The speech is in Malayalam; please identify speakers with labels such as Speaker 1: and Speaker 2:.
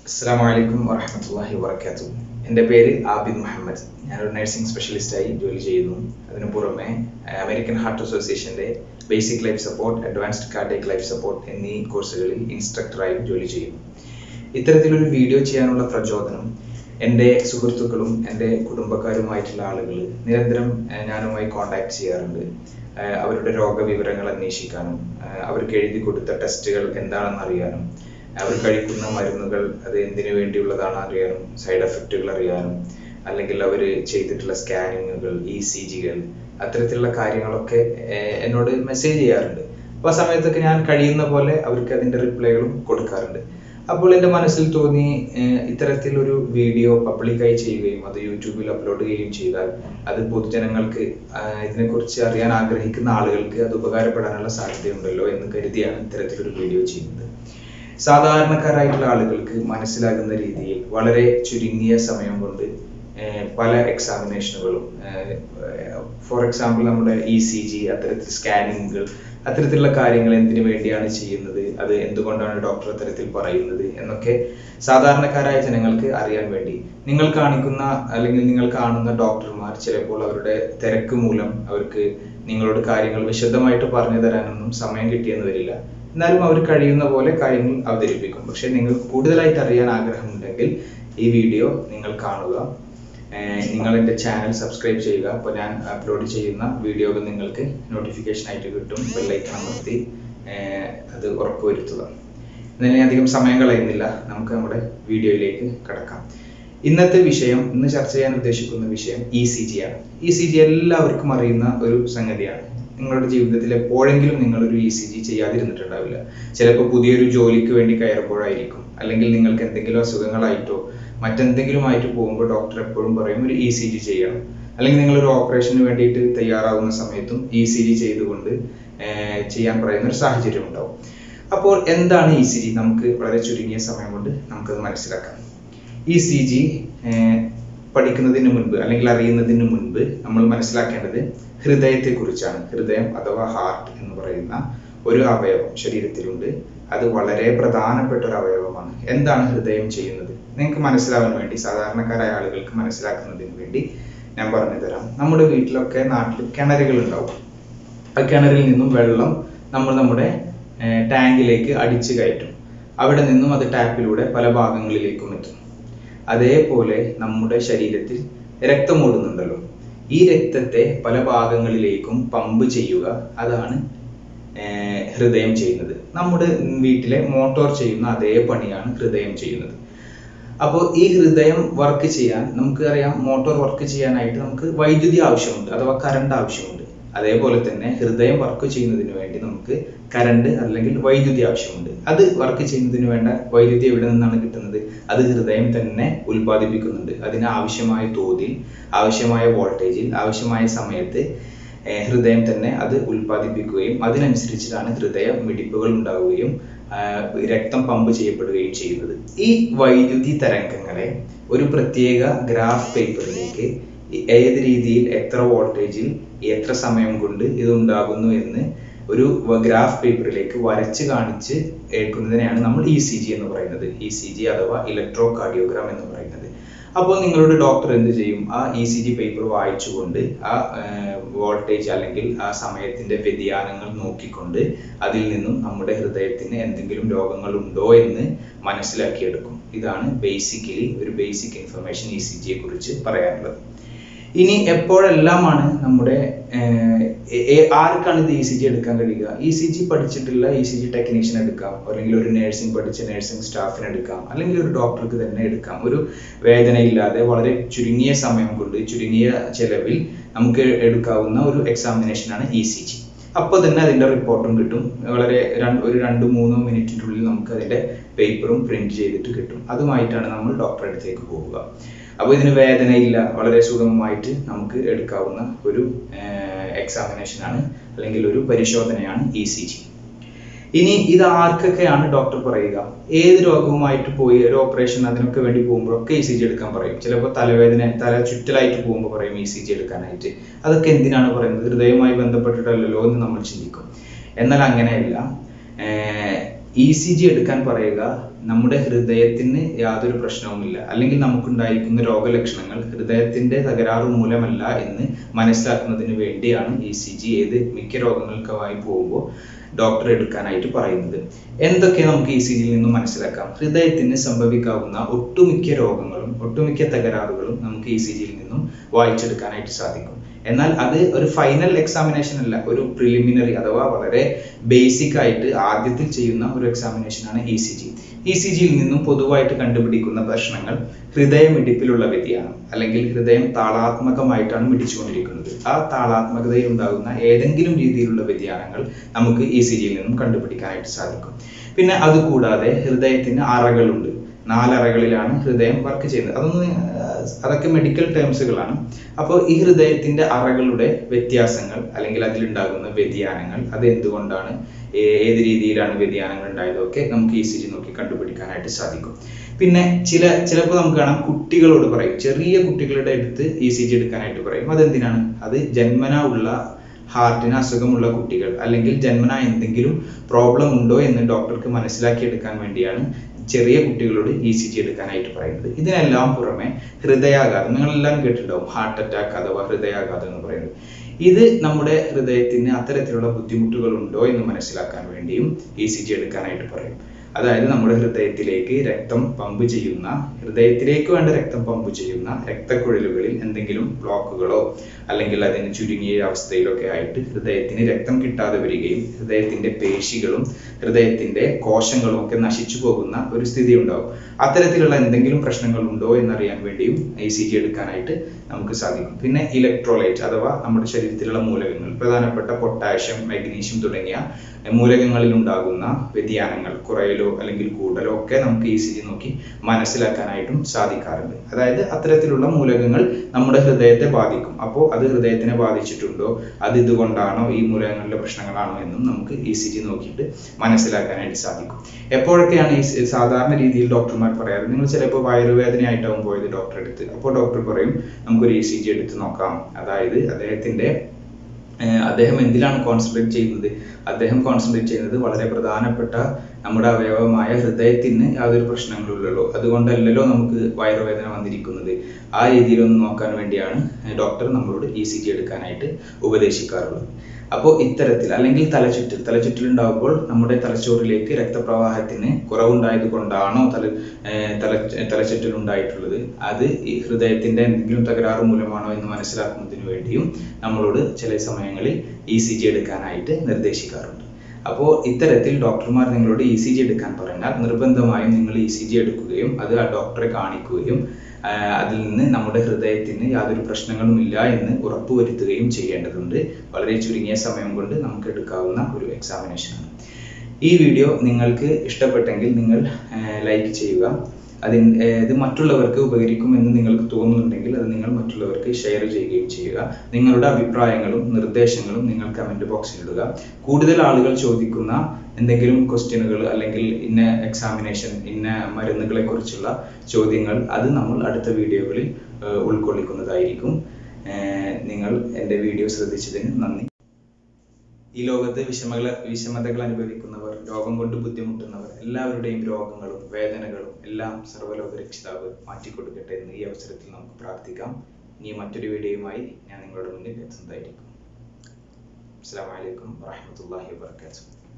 Speaker 1: അസ്സാം വലൈക്കും വറഹമത്തല്ലാഹി വാബർക്കാത്തു എൻ്റെ പേര് ആബിദ് മുഹമ്മദ് ഞാനൊരു നഴ്സിംഗ് സ്പെഷ്യലിസ്റ്റായി ജോലി ചെയ്യുന്നു അതിനു പുറമെ അമേരിക്കൻ ഹാർട്ട് അസോസിയേഷൻ്റെ basic life support advanced cardiac life support എന്നീ കോഴ്സുകളിൽ ഇൻസ്ട്രക്ടറായും ജോലി ചെയ്യുന്നു ഇത്തരത്തിലൊരു വീഡിയോ ചെയ്യാനുള്ള പ്രചോദനം എൻ്റെ സുഹൃത്തുക്കളും എൻ്റെ കുടുംബക്കാരുമായിട്ടുള്ള ആളുകൾ നിരന്തരം ഏഹ്, ഞാനുമായി കോണ്ടാക്ട് ചെയ്യാറുണ്ട് ഏഹ്, അവരുടെ രോഗവിവരങ്ങൾ അന്വേഷിക്കാനും ഏഹ്, അവർക്ക് എഴുതി കൊടുത്ത ടെസ്റ്റുകൾ എന്താണെന്ന് അറിയാനും അവർ കഴിക്കുന്ന മരുന്നുകൾ അത് എന്തിനു വേണ്ടിയുള്ളതാണ് അറിയാനും സൈഡ് എഫക്റ്റുകൾ അറിയാനും അല്ലെങ്കിൽ അവർ ചെയ്തിട്ടുള്ള സ്കാനിങ്ങുകൾ ഇ സി ജികൾ അത്തരത്തിലുള്ള കാര്യങ്ങളൊക്കെ ഏഹ്, എന്നോട് മെസ്സേജ് ചെയ്യാറുണ്ട് അപ്പോൾ ആ സമയത്തൊക്കെ ഞാൻ കഴിയുന്ന പോലെ അവർക്ക് അതിൻ്റെ റിപ്ലൈകളും കൊടുക്കാറുണ്ട് അപ്പോൾ എൻ്റെ മനസ്സിൽ തോന്നി ഏഹ്, ഇത്തരത്തിലൊരു വീഡിയോ പബ്ലിക്കായി ചെയ്യുകയും അത് യൂട്യൂബിൽ അപ്ലോഡ് ചെയ്യുകയും ചെയ്താൽ അത് പൊതുജനങ്ങൾക്ക് ആഹ്, ഇതിനെക്കുറിച്ച് അറിയാൻ ആഗ്രഹിക്കുന്ന ആളുകൾക്ക് അത് ഉപകാരപ്പെടാനുള്ള സാധ്യതയുണ്ടല്ലോ എന്ന് കരുതിയാണ് ഇത്തരത്തിലൊരു വീഡിയോ ചെയ്യുന്നത് സാധാരണക്കാരായിട്ടുള്ള ആളുകൾക്ക് മനസ്സിലാകുന്ന രീതിയിൽ വളരെ ചുരുങ്ങിയ സമയം കൊണ്ട് ഏഹ്, പല എക്സാമിനേഷനുകളും ഫോർ എക്സാമ്പിൾ നമ്മുടെ ഇ സി ജി അത്തരത്തിൽ സ്കാനിങ്ങുകൾ അത്തരത്തിലുള്ള കാര്യങ്ങൾ എന്തിനു വേണ്ടിയാണ് ചെയ്യുന്നത് അത് എന്തുകൊണ്ടാണ് ഡോക്ടർ അത്തരത്തിൽ പറയുന്നത് എന്നൊക്കെ സാധാരണക്കാരായ ജനങ്ങൾക്ക് അറിയാൻ വേണ്ടി നിങ്ങൾ കാണിക്കുന്ന അല്ലെങ്കിൽ നിങ്ങൾ കാണുന്ന ഡോക്ടർമാർ ചിലപ്പോൾ അവരുടെ തിരക്ക് മൂലം അവർക്ക് നിങ്ങളോട് കാര്യങ്ങൾ വിശദമായിട്ട് പറഞ്ഞു തരാനൊന്നും സമയം കിട്ടിയെന്ന് വരില്ല എന്നാലും അവർ കഴിയുന്ന പോലെ കാര്യങ്ങൾ അവതരിപ്പിക്കും പക്ഷെ നിങ്ങൾക്ക് കൂടുതലായിട്ട് അറിയാൻ ആഗ്രഹമുണ്ടെങ്കിൽ ഈ വീഡിയോ നിങ്ങൾ കാണുക ഏഹ് നിങ്ങൾ എൻ്റെ ചാനൽ സബ്സ്ക്രൈബ് ചെയ്യുക അപ്പോൾ ഞാൻ അപ്ലോഡ് ചെയ്യുന്ന വീഡിയോകൾ നിങ്ങൾക്ക് നോട്ടിഫിക്കേഷൻ ആയിട്ട് കിട്ടും ബെല്ലൈക്കൺ അമർത്തി ഏഹ് അത് ഉറപ്പുവരുത്തുക എന്നാൽ ഞാൻ അധികം സമയം കളയുന്നില്ല നമുക്ക് നമ്മുടെ വീഡിയോയിലേക്ക് കടക്കാം ഇന്നത്തെ വിഷയം ഇന്ന് ചർച്ച ചെയ്യാൻ ഉദ്ദേശിക്കുന്ന വിഷയം ഇ സി ജി ആണ് ഇ സി ജി എല്ലാവർക്കും അറിയുന്ന ഒരു സംഗതിയാണ് നിങ്ങളുടെ ജീവിതത്തിൽ എപ്പോഴെങ്കിലും നിങ്ങളൊരു ഇ സി ജി ചെയ്യാതിരുന്നിട്ടുണ്ടാവില്ല ചിലപ്പോൾ പുതിയൊരു ജോലിക്ക് വേണ്ടി കയറുമ്പോഴായിരിക്കും അല്ലെങ്കിൽ നിങ്ങൾക്ക് എന്തെങ്കിലും അസുഖങ്ങളായിട്ടോ മറ്റെന്തെങ്കിലും ആയിട്ട് പോകുമ്പോൾ ഡോക്ടർ എപ്പോഴും പറയും ഒരു ഇ സി ജി ചെയ്യണം അല്ലെങ്കിൽ നിങ്ങൾ ഒരു ഓപ്പറേഷന് വേണ്ടിയിട്ട് തയ്യാറാവുന്ന സമയത്തും ഇ സി ജി ചെയ്തുകൊണ്ട് ഏർ, ചെയ്യാൻ പറയുന്ന ഒരു സാഹചര്യം ഉണ്ടാവും അപ്പോൾ എന്താണ് ഇ സി ജി നമുക്ക് വളരെ ചുരുങ്ങിയ സമയം കൊണ്ട് നമുക്കത് മനസ്സിലാക്കാം ഇ സി ജി പഠിക്കുന്നതിന് മുൻപ് അല്ലെങ്കിൽ അറിയുന്നതിന് മുൻപ് നമ്മൾ മനസ്സിലാക്കേണ്ടത് ഹൃദയത്തെക്കുറിച്ചാണ് ഹൃദയം അഥവാ ഹാർട്ട് എന്ന് പറയുന്ന ഒരു അവയവം ശരീരത്തിലുണ്ട് അത് വളരെ പ്രധാനപ്പെട്ട ഒരു അവയവമാണ് എന്താണ് ഹൃദയം ചെയ്യുന്നത് നിങ്ങൾക്ക് മനസ്സിലാവാൻ വേണ്ടി സാധാരണക്കാരായ ആളുകൾക്ക് മനസ്സിലാക്കുന്നതിന് വേണ്ടി ഞാൻ പറഞ്ഞു തരാം നമ്മുടെ വീട്ടിലൊക്കെ നാട്ടിൽ കിണറുകൾ ഉണ്ടാവും ആ കിണറിൽ നിന്നും വെള്ളം നമ്മൾ നമ്മുടെ ഏർ, ടാങ്കിലേക്ക് അടിച്ചു കയറ്റും അവിടെ നിന്നും അത് ടാപ്പിലൂടെ പല ഭാഗങ്ങളിലേക്കും എത്തും അതേപോലെ നമ്മുടെ ശരീരത്തിൽ രക്തം ഓടുന്നുണ്ടല്ലോ ഈ രക്തത്തെ പല ഭാഗങ്ങളിലേക്കും പമ്പ് ചെയ്യുക അതാണ് ഏർ, ഹൃദയം ചെയ്യുന്നത് നമ്മുടെ വീട്ടിലെ മോട്ടോർ ചെയ്യുന്ന അതേ പണിയാണ് ഹൃദയം ചെയ്യുന്നത് അപ്പോൾ ഈ ഹൃദയം വർക്ക് ചെയ്യാൻ നമുക്ക് അറിയാം മോട്ടോർ വർക്ക് ചെയ്യാനായിട്ട് നമുക്ക് വൈദ്യുതി ആവശ്യമുണ്ട് അഥവാ കറണ്ട് ആവശ്യമുണ്ട് അതേപോലെ തന്നെ ഹൃദയം വർക്ക് ചെയ്യുന്നതിന് വേണ്ടി നമുക്ക് കറണ്ട് അല്ലെങ്കിൽ വൈദ്യുതി ആവശ്യമുണ്ട് അത് വർക്ക് ചെയ്യുന്നതിന് വേണ്ട വൈദ്യുതി എവിടെ നിന്നാണ് കിട്ടുന്നത് അത് ഹൃദയം തന്നെ ഉൽപ്പാദിപ്പിക്കുന്നുണ്ട് അതിന് ആവശ്യമായ തോതിൽ ആവശ്യമായ വോൾട്ടേജിൽ ആവശ്യമായ സമയത്ത് ഏർ ഹൃദയം തന്നെ അത് ഉൽപ്പാദിപ്പിക്കുകയും അതിനനുസരിച്ചിട്ടാണ് ഹൃദയ മിടിപ്പുകൾ ഉണ്ടാവുകയും ആഹ് രക്തം പമ്പ് ചെയ്യപ്പെടുകയും ചെയ്യുന്നത് ഈ വൈദ്യുതി തരംഗങ്ങളെ ഒരു പ്രത്യേക ഗ്രാഫ് പേപ്പറിലേക്ക് ഏത് രീതിയിൽ എത്ര വോൾട്ടേജിൽ എത്ര സമയം കൊണ്ട് ഇത് ഉണ്ടാകുന്നു എന്ന് ഒരു ഗ്രാഫ് പേപ്പറിലേക്ക് വരച്ച് കാണിച്ച് എടുക്കുന്നതിനെയാണ് നമ്മൾ ഇ സി ജി എന്ന് പറയുന്നത് ഇ സി ജി അഥവാ ഇലക്ട്രോ കാർഡിയോഗ്രാം എന്ന് പറയുന്നത് അപ്പോൾ നിങ്ങളുടെ ഡോക്ടർ എന്ത് ചെയ്യും ആ ഇ സി ജി പേപ്പർ വായിച്ചുകൊണ്ട് ആ വോൾട്ടേജ് അല്ലെങ്കിൽ ആ സമയത്തിന്റെ വ്യതിയാനങ്ങൾ നോക്കിക്കൊണ്ട് അതിൽ നിന്നും നമ്മുടെ ഹൃദയത്തിന് എന്തെങ്കിലും രോഗങ്ങൾ ഉണ്ടോ എന്ന് മനസ്സിലാക്കിയെടുക്കും ഇതാണ് ബേസിക്കലി ഒരു ബേസിക് ഇൻഫർമേഷൻ ഇ സി ജിയെ കുറിച്ച് പറയാനുള്ളത് ഇനി എപ്പോഴെല്ലാമാണ് നമ്മുടെ ഏർ, എ- എ- ആർക്കാണ് ഇത് ഇ സി ജി എടുക്കാൻ കഴിയുക ഇ സി ജി പഠിച്ചിട്ടുള്ള ഇ സി ജി ടെക്നീഷ്യൻ എടുക്കാം അല്ലെങ്കിൽ ഒരു നഴ്സിംഗ് പഠിച്ച നഴ്സിംഗ് സ്റ്റാഫിന് എടുക്കാം അല്ലെങ്കിൽ ഒരു ഡോക്ടർക്ക് തന്നെ എടുക്കാം ഒരു വേദനയില്ലാതെ വളരെ ചുരുങ്ങിയ സമയം കൊണ്ട് ചുരുങ്ങിയ ചെലവിൽ നമുക്ക് എടുക്കാവുന്ന ഒരു എക്സാമിനേഷനാണ് ഇ സി ജി അപ്പോൾ തന്നെ അതിന്റെ റിപ്പോർട്ടും കിട്ടും വളരെ രണ്ട് ഒരു രണ്ട് മൂന്നോ മിനിറ്റിൻ്റെ ഉള്ളിൽ നമുക്ക് അതിന്റെ പേപ്പറും പ്രിന്റ് ചെയ്തിട്ട് കിട്ടും അതുമായിട്ടാണ് നമ്മൾ ഡോക്ടറെ അടുത്തേക്ക് പോവുക അപ്പോൾ ഇതിന് വേദനയില്ല വളരെ സുഗമമായിട്ട് നമുക്ക് എടുക്കാവുന്ന ഒരു എക്സാമിനേഷൻ ആണ് അല്ലെങ്കിൽ ഒരു പരിശോധനയാണ് ഇ സി ജി ഇനി ഇത് ആർക്കൊക്കെയാണ് ഡോക്ടർ പറയുക ഏത് രോഗവുമായിട്ട് പോയി ഒരു ഓപ്പറേഷൻ അതിനൊക്കെ വേണ്ടി പോകുമ്പോഴൊക്കെ ഇ സി ജി എടുക്കാൻ പറയും ചിലപ്പോൾ തലവേദന തല ചുറ്റലായിട്ട് പോകുമ്പോൾ പറയും ഇ സി ജി എടുക്കാനായിട്ട് അതൊക്കെ എന്തിനാണ് പറയുന്നത് ഹൃദയവുമായി ബന്ധപ്പെട്ടിട്ടല്ലല്ലോ എന്ന് നമ്മൾ ചിന്തിക്കും എന്നാൽ അങ്ങനെയല്ല ഏർ ഇ സി ജി എടുക്കാൻ പറയുക നമ്മുടെ ഹൃദയത്തിന് യാതൊരു പ്രശ്നവുമില്ല അല്ലെങ്കിൽ നമുക്കുണ്ടായിരിക്കുന്ന രോഗലക്ഷണങ്ങൾ ഹൃദയത്തിന്റെ തകരാറ് മൂലമല്ല എന്ന് മനസ്സിലാക്കുന്നതിന് വേണ്ടിയാണ് ഇ സി ജി ഏത് മിക്ക രോഗങ്ങൾക്കുമായി പോകുമ്പോൾ ഡോക്ടർ എടുക്കാനായിട്ട് പറയുന്നത് എന്തൊക്കെ നമുക്ക് ഇ സി ജിയിൽ നിന്നും മനസ്സിലാക്കാം ഹൃദയത്തിന് സംഭവിക്കാവുന്ന ഒട്ടുമിക്ക രോഗങ്ങളും ഒട്ടുമിക്ക തകരാറുകളും നമുക്ക് ഇ സി ജിയിൽ നിന്നും വായിച്ചെടുക്കാനായിട്ട് സാധിക്കും എന്നാൽ അത് ഒരു ഫൈനൽ എക്സാമിനേഷൻ അല്ല ഒരു പ്രിലിമിനറി അഥവാ വളരെ ബേസിക് ആയിട്ട് ആദ്യത്തിൽ ചെയ്യുന്ന ഒരു എക്സാമിനേഷൻ ആണ് E C G E C ജിയിൽ നിന്നും പൊതുവായിട്ട് കണ്ടുപിടിക്കുന്ന പ്രശ്നങ്ങൾ ഹൃദയമിടിപ്പിലുള്ള വ്യതിയാനം അല്ലെങ്കിൽ ഹൃദയം താളാത്മകമായിട്ടാണ് മിടിച്ചുകൊണ്ടിരിക്കുന്നത് ആ താളാത്മകതയിൽ ഉണ്ടാകുന്ന ഏതെങ്കിലും രീതിയിലുള്ള വ്യതിയാനങ്ങൾ നമുക്ക് ഇ സി ജിയിൽ നിന്നും കണ്ടുപിടിക്കാനായിട്ട് സാധിക്കും പിന്നെ അതുകൂടാതെ ഹൃദയത്തിന് അറകളുണ്ട് നാലറകളിലാണ് ഹൃദയം വർക്ക് ചെയ്യുന്നത് അതൊന്ന് അതൊക്കെ മെഡിക്കൽ ടേംസുകളാണ് അപ്പോൾ ഈ ഹൃദയത്തിന്റെ അറകളുടെ വ്യത്യാസങ്ങൾ അല്ലെങ്കിൽ അതിലുണ്ടാകുന്ന വ്യതിയാനങ്ങൾ അത് എന്തുകൊണ്ടാണ് ഏത് രീതിയിലാണ് വ്യതിയാനങ്ങൾ ഉണ്ടായതൊക്കെ നമുക്ക് ഇ സി ജി നോക്കി കണ്ടുപിടിക്കാനായിട്ട് സാധിക്കും പിന്നെ ചില ചിലപ്പോൾ നമുക്ക് കാണാം കുട്ടികളോട് പറയും ചെറിയ കുട്ടികളുടെ അടുത്ത് ഇ സി ജി എടുക്കാനായിട്ട് പറയും അതെന്തിനാണ് അത് ജന്മന ഉള്ള ഹാർട്ടിന് അസുഖമുള്ള കുട്ടികൾ അല്ലെങ്കിൽ ജന്മന എന്തെങ്കിലും പ്രോബ്ലം ഉണ്ടോ എന്ന് ഡോക്ടർക്ക് മനസ്സിലാക്കിയെടുക്കാൻ വേണ്ടിയാണ് ചെറിയ കുട്ടികളോട് ഇ സി ജി എടുക്കാനായിട്ട് പറയുന്നത് ഇതിനെല്ലാം പുറമെ ഹൃദയാഘാതം നിങ്ങളെല്ലാം കേട്ടിട്ടുണ്ടാവും ഹാർട്ട് അറ്റാക്ക് അഥവാ ഹൃദയാഘാതം എന്ന് പറയുന്നത് ഇത് നമ്മുടെ ഹൃദയത്തിന് അത്തരത്തിലുള്ള ബുദ്ധിമുട്ടുകൾ ഉണ്ടോ എന്ന് മനസ്സിലാക്കാൻ വേണ്ടിയും ഇ സി ജി എടുക്കാനായിട്ട് പറയും അതായത് നമ്മുടെ ഹൃദയത്തിലേക്ക് രക്തം പമ്പ് ചെയ്യുന്ന ഹൃദയത്തിലേക്ക് വേണ്ട രക്തം പമ്പ് ചെയ്യുന്ന രക്തക്കുഴലുകളിൽ എന്തെങ്കിലും ബ്ലോക്കുകളോ അല്ലെങ്കിൽ അതിന് ചുരുങ്ങിയ അവസ്ഥയിലൊക്കെ ആയിട്ട് ഹൃദയത്തിന് രക്തം കിട്ടാതെ വരികയും ഹൃദയത്തിന്റെ പേശികളും ഹൃദയത്തിന്റെ കോശങ്ങളും ഒക്കെ നശിച്ചു പോകുന്ന ഒരു സ്ഥിതി ഉണ്ടാവും അത്തരത്തിലുള്ള എന്തെങ്കിലും പ്രശ്നങ്ങൾ ഉണ്ടോ എന്നറിയാൻ വേണ്ടിയും ഐ സി ജി എടുക്കാനായിട്ട് നമുക്ക് സാധിക്കും പിന്നെ ഇലക്ട്രോലൈറ്റ് അഥവാ നമ്മുടെ ശരീരത്തിലുള്ള മൂലകങ്ങൾ പ്രധാനപ്പെട്ട പൊട്ടാഷ്യം മാഗ്നീഷ്യം തുടങ്ങിയ മൂലകങ്ങളിൽ ഉണ്ടാകുന്ന വ്യതിയാനങ്ങൾ കുറയലോ അല്ലെങ്കിൽ കൂടലോ ഒക്കെ നമുക്ക് ഇ സി ജി നോക്കി മനസ്സിലാക്കാനായിട്ടും സാധിക്കാറുണ്ട് അതായത് അത്തരത്തിലുള്ള മൂലകങ്ങൾ നമ്മുടെ ഹൃദയത്തെ ബാധിക്കും അപ്പോൾ അത് ഹൃദയത്തിനെ ബാധിച്ചിട്ടുണ്ടോ അത് ഇതുകൊണ്ടാണോ ഈ മൂലകങ്ങളുടെ പ്രശ്നങ്ങളാണോ എന്നും നമുക്ക് ഇ സി ജി നോക്കിയിട്ട് മനസ്സിലാക്കാനായിട്ട് സാധിക്കും എപ്പോഴൊക്കെയാണ് ഈ സാധാരണ രീതിയിൽ ഡോക്ടർമാർ പറയാറ് നിങ്ങൾ ചിലപ്പോൾ വയറുവേദനയായിട്ടാവും പോയത് ഡോക്ടറെ അടുത്ത് അപ്പോൾ ഡോക്ടർ പറയും നമുക്കൊരു ഇ സി ജി എടുത്ത് നോക്കാം അതായത് അദ്ദേഹത്തിന്റെ അദ്ദേഹം എന്തിലാണ് കോൺസെൻട്രേറ്റ് ചെയ്യുന്നത് അദ്ദേഹം കോൺസെൻട്രേറ്റ് ചെയ്യുന്നത് വളരെ പ്രധാനപ്പെട്ട നമ്മുടെ അവയവമായ ഹൃദയത്തിന് യാതൊരു പ്രശ്നങ്ങളുള്ളൂ അതുകൊണ്ടല്ലല്ലോ നമുക്ക് വയറുവേദന വന്നിരിക്കുന്നത് ആ രീതിയിലൊന്ന് നോക്കാൻ വേണ്ടിയാണ് ഡോക്ടർ നമ്മളോട് ഇ സി ജി എടുക്കാനായിട്ട് ഉപദേശിക്കാറുള്ളത് അപ്പോൾ ഇത്തരത്തിൽ അല്ലെങ്കിൽ തലചുറ്റൽ തലചുറ്റൽ ഉണ്ടാകുമ്പോൾ നമ്മുടെ തലച്ചോറിലേക്ക് രക്തപ്രവാഹത്തിന് കുറവുണ്ടായത് കൊണ്ടാണോ തല തല തലചുറ്റൽ ഉണ്ടായിട്ടുള്ളത് അത് ഈ ഹൃദയത്തിന്റെ എന്തെങ്കിലും തകരാറ് മൂലമാണോ എന്ന് മനസ്സിലാക്കുന്നതിന് വേണ്ടിയും നമ്മളോട് ചില സമയങ്ങളിൽ ഇ സി ജി എടുക്കാനായിട്ട് നിർദ്ദേശിക്കാറുണ്ട് അപ്പോൾ ഇത്തരത്തിൽ ഡോക്ടർമാർ നിങ്ങളോട് ഇ സി ജി എടുക്കാൻ പറഞ്ഞാൽ നിർബന്ധമായും നിങ്ങൾ ഇ സി ജി എടുക്കുകയും അത് ആ ഡോക്ടറെ കാണിക്കുകയും അതിൽ നിന്ന് നമ്മുടെ ഹൃദയത്തിന് യാതൊരു പ്രശ്നങ്ങളും ഇല്ല എന്ന് ഉറപ്പുവരുത്തുകയും ചെയ്യേണ്ടതുണ്ട് വളരെ ചുരുങ്ങിയ സമയം കൊണ്ട് നമുക്ക് എടുക്കാവുന്ന ഒരു എക്സാമിനേഷനാണ് ഈ വീഡിയോ നിങ്ങൾക്ക് ഇഷ്ടപ്പെട്ടെങ്കിൽ നിങ്ങൾ ലൈക്ക് ചെയ്യുക അതിൻ ഇത് മറ്റുള്ളവർക്ക് ഉപകരിക്കുമെന്ന് നിങ്ങൾക്ക് തോന്നുന്നുണ്ടെങ്കിൽ അത് നിങ്ങൾ മറ്റുള്ളവർക്ക് ഷെയർ ചെയ്യുകയും ചെയ്യുക നിങ്ങളുടെ അഭിപ്രായങ്ങളും നിർദ്ദേശങ്ങളും നിങ്ങൾ കമൻറ്റ് ബോക്സിൽ ഇടുക കൂടുതൽ ആളുകൾ ചോദിക്കുന്ന എന്തെങ്കിലും ക്വസ്റ്റ്യനുകൾ അല്ലെങ്കിൽ ഇന്ന എക്സാമിനേഷൻ ഇന്ന മരുന്നുകളെ കുറിച്ചുള്ള ചോദ്യങ്ങൾ അത് നമ്മൾ അടുത്ത വീഡിയോകളിൽ ഉൾക്കൊള്ളിക്കുന്നതായിരിക്കും നിങ്ങൾ എൻ്റെ വീഡിയോ ശ്രദ്ധിച്ചതിന് നന്ദി ഈ ലോകത്ത് വിഷമകൾ വിഷമതകൾ അനുഭവിക്കുന്നവർ രോഗം കൊണ്ട് ബുദ്ധിമുട്ടുന്നവർ എല്ലാവരുടെയും രോഗങ്ങളും വേദനകളും എല്ലാം സർവ്വലോക രക്ഷിതാവ് മാറ്റിക്കൊടുക്കട്ടെ എന്ന് ഈ അവസരത്തിൽ നമുക്ക് പ്രാർത്ഥിക്കാം ഇനി മറ്റൊരു വീഡിയോയുമായി ഞാൻ നിങ്ങളുടെ മുന്നിൽ എത്തുന്നതായിരിക്കും അസ്സാം വലൈക്കും വാഹമത്തല്ലാഹി വാബർക്കാത്തു